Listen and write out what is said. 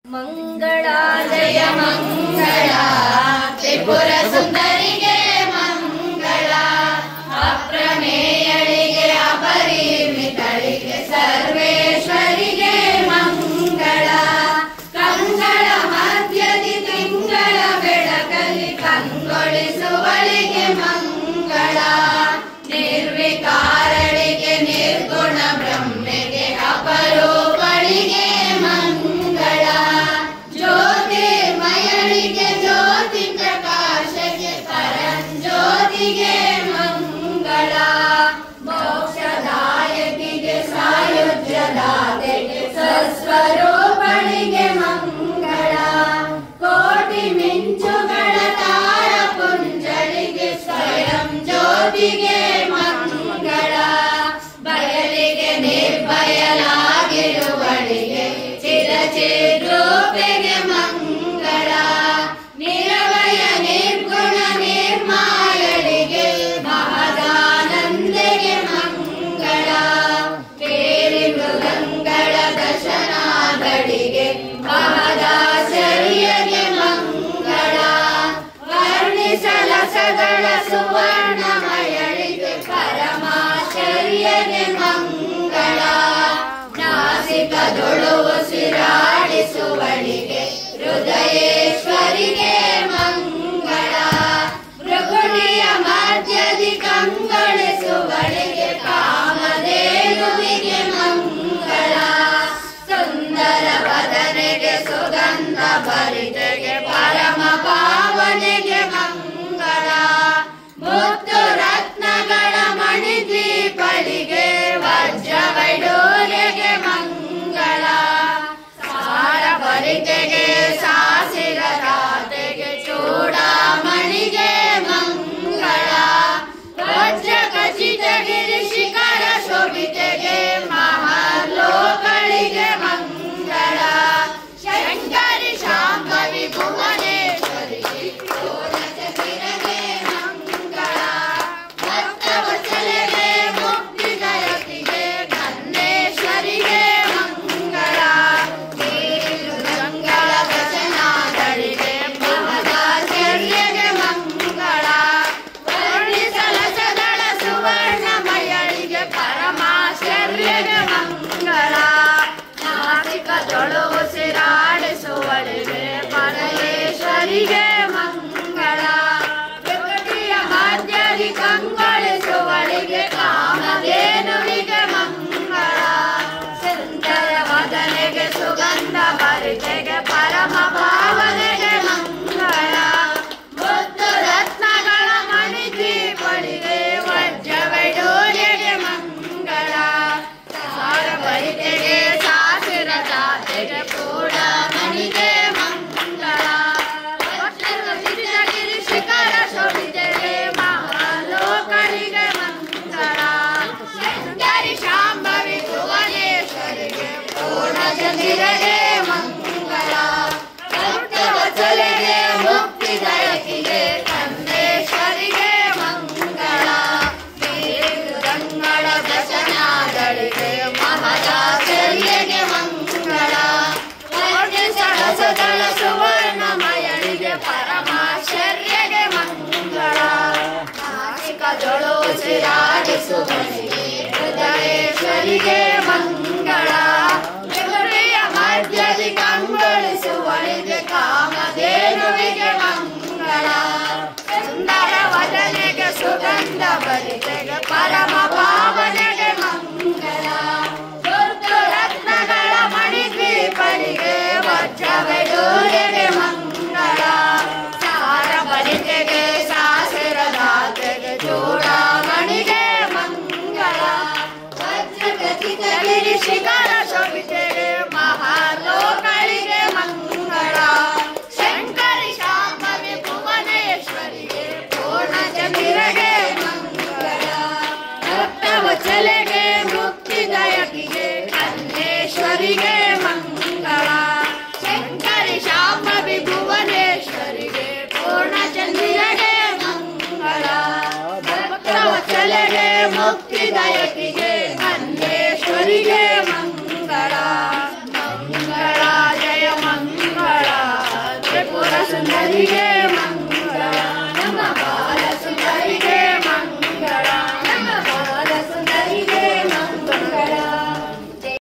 ಮಂಗಳಾ ಜಯ ಮಂಗಳ ತ್ರಿಪುರ ಸುಂದರಿಗೆ ಮಂಗಳ ಅಪ್ರಮೇಯಳಿಗೆ ಅಪರಿಮಿತಳಿಗೆ ಸರ್ವೇಶ್ವರಿಗೆ ಮಂಗಳ ಕಂಗಳ ಮಧ್ಯದಿ ತಿಂಗಳ ಬೆಳಕಲ್ಲಿ ಕಂಗೊಳಿಸುವಳಿಗೆ ಮಂಗಳ ನಿರ್ವಿಕಾರಳಿಗೆ ನಿರ್ಗುಣ ಬ್ರಹ್ಮೆಗೆ ಅಪರೂಪಳಿಗೆ ಮಂಗಳ ಜ್ಯೋತಿರ್ಮಯಳಿಗೆ ಜ್ಯೋತಿ ಪ್ರಕಾಶಕ್ಕೆ ಪರಂಜ್ಯೋತಿಗೆ ಮಂಗಳ ಮೋಕ್ಷದಾಯಕಿಗೆ ಸಾಯುಜ್ಯದಾತೆಗೆ ಸಸ್ವರೂಪಳಿಗೆ ಮಂಗಳ ಕೋಟಿ ಮಿಂಚುಗಳ ತಾರ ಪುಂಜಳಿಗೆ ಸ್ವಯಂ ಜ್ಯೋತಿಗೆ ಮಂಗಳ ಬಯಲಿಗೆ ನಿರ್ಭಯಲಾಗಿರುವಳಿಗೆ ಚಿರಚಿದ್ರೂಪೆಗೆ ಮಂಗಳ ನಿರವಯ ನಿರ್ಗುಣ ನಿರ್ಮಾಯಳಿಗೆ ಮಹದಾನಂದೆಗೆ ಮಂಗಳ ಬೇರಿ ಮೃಗಂಗಳ ದಶನಾಗಳಿಗೆ ಮಹದಾಚರ್ಯಗೆ ಮಂಗಳ ವರ್ಣಿಸಲಸಗಳ ಸುವರ್ಣಮಯಳಿಗೆ ಪರಮಾಶ್ಚರ್ಯಗೆ ಮಂಗಳ ನಾಸಿಕದೊಳು ಉಸಿರಾಡಿಸುವಳಿಗೆ ಹೃದಯೇಶ್ವರಿಗೆ ಮಂಗಳ ಭೃಗುಣಿಯ ಮಧ್ಯದಿ ಕಂಗೊಳಿಸುವಳಿಗೆ ಕಾಮಧೇನುವಿಗೆ ಮಂಗಳ ಸುಂದರ ವದನೆಗೆ ಸುಗಂಧ ಭರಿತೆಗೆ ಪರಮ ಪಾವನೆಗೆ ಮಂಗಳ ಮುತ್ತು ರತ್ನಗಳ ಮಣಿದ್ವೀಪಳಿಗೆ ವಜ್ರ ವೈಡೂರ್ಯಗೆ ಮಂಗಳ ಸಾರ ಭರಿತೆಗೆ ಸಾಸಿರ ರಾತೆಗೆ ಚೂಡಾಮಣಿಗೆ ಮಂಗಳ ವಜ್ರ ಖಚಿತಗಿರಿ ಶಿಖರ ಶೋಭಿತೆಗೆ ಮಹಾಲೋಕಳಿಗೆ ಮಂಗಳ ಶಂಕರಿ ಶಾಂಭವಿ ಭುವನೇಶ್ವರಿಗೆ ಗೋರಚಕಿರಗೆ ಮಂಗಳ ಭಕ್ತವತ್ಸಲೆಗೆ ಮುಕ್ತಿದಯತಿಗೆ ಧನ್ನೇಶ್ವರಿಗೆ ಮಂಗಳ ಮಂಗಳ ವಚನಾಗಳಿಗೆ ಮಹದಾಚರ್ಯಗೆ ಮಂಗಳ ವರ್ಣಿಸಲಸದಳ ಸುವರ್ಣಮಯಳಿಗೆ ಪರಮಾಶ್ಚರ್ಯಗೆ ಮಂಗಳ ನಾಸಿಕದೊಳು ಉಸಿರಾಡಿಸುವಳಿಗೆ ಪರಮೇಶ್ವರಿಗೆ ಮಂಗಳ ಪ್ರಕೃತಿಯ ಮಧ್ಯದಿ ಕಂಗೊಳಿಸುವಳಿಗೆ ಕಾಮಧೇನುವಿಗೆ ಮಂಗಳ ಸುಂದರ ವದನೆಗೆ ಸುಗಂಧ ಭರಿತೆಗೆ ಪರಮ ಭಾವನೆಗೆ ಮಂಗಳ ಮುತ್ತು ರತ್ನಗಳ ಮಣಿದ್ವೀಪಳಿಗೆ ವಜ್ರ ವೈಡೂರ್ಯಗೆ ಮಂಗಳ ಸಾರ ಭರಿತೆಗೆ ಸಾಸಿರ ಜಾತೆಗೆ ಕೂಡ ಮಣಿಗೆ ಮಂಗಳ ಗಿರಿ ಶಿಖರ ಶೋಭಿತೆಗೆ ಮಹಾಲೋಕರಿಗೆ ಮಂಗಳ ಶಂಕರಿ ಶಾಂಭವಿ ಭುವನೇಶ್ವರಿಗೆ ಪೂರ್ಣ ಚಂದಿರಗೆ ಮಂಗಳ ಭಕ್ತವತ್ಸಲೆಗೆ ಮುಕ್ತಿದಯಕಿಗೆ ಕನ್ನೇಶ್ವರಿಗೆ ಮಂಗಳ ಮೃದಂಗಳ ದಶನಾಗಳಿಗೆ ಮಹದಾಚರ್ಯಗೆ ಮಂಗಳ ಸಹಸದಳ ಸುವರ್ಣಮಯಳಿಗೆ ಪರಮಾಶ್ಚರ್ಯಗೆ ಮಂಗಳ ನಾಸಿಕದೊಳು ಉಸಿರಾಡಿಸುವಳಿಗೆ ಹೃದಯೇಶ್ವರಿಗೆ ಮಂಗಳ ಹೃದಯ ಮಧ್ಯದಿ ಕಂಗೊಳಿಸುವಳಿಗೆ ಕಾಮಧೇನುವಿಗೆ ಮಂಗಳ ಸುಂದರ ವದನೆಗೆ ಸುಗಂಧ ಭರಿತೆಗೆ ಪರಮ ಭಾವನೆಗೆ ಮಂಗಳ ಗುರ್ತು ರತ್ನಗಳ ಮಣಿದ್ವೀಪರಿಗೆ ವಜ್ರ ವೈಡೂರ್ಯಗೆ ಮಂಗಳ ಸಾರ ಬಲಿತೆಗೆ ಸಾಸಿರ ದಾತೆಗೆ ಚೂಡಾಮಣಿಗೆ ಮಂಗಳ ವಜ್ರ ಖಚಿತಗಿರಿ ಶಿಖರ ಶೋಭಿತೆಗೆ ಮಹಾಲೋಕಳಿಗೆ ಮಂಗಳ ಶಂಕರಿ ಶಾಂಭವಿ ಭುವನೇಶ್ವರಿಗೆ ಪೂರ್ಣ ಚಂದಿರಗೆ ಮಂಗಳ ಭಕ್ತವಚಲೆಗೆ ಮುಕ್ತಿದಯಕಿಗೆ ಕನ್ನೇಶ್ವರಿಗೆ ಮಂಗಳ ಶಂಕರಿ ಶಾಂಭವಿ ಭುವನೇಶ್ವರಿಗೆ ಪೂರ್ಣ ಚಂದಿರಗೆ ಮಂಗಳ ಭಕ್ತವಚಲೆಗೆ ಮುಕ್ತಿದಯಕಿಗೆ ಕನ್ನೇಶ್ವರಿಗೆ ಮಂಗಳ ಮಂಗಳ ಜಯ ಮಂಗಳ ಎಲ್ಲರಿಗೆ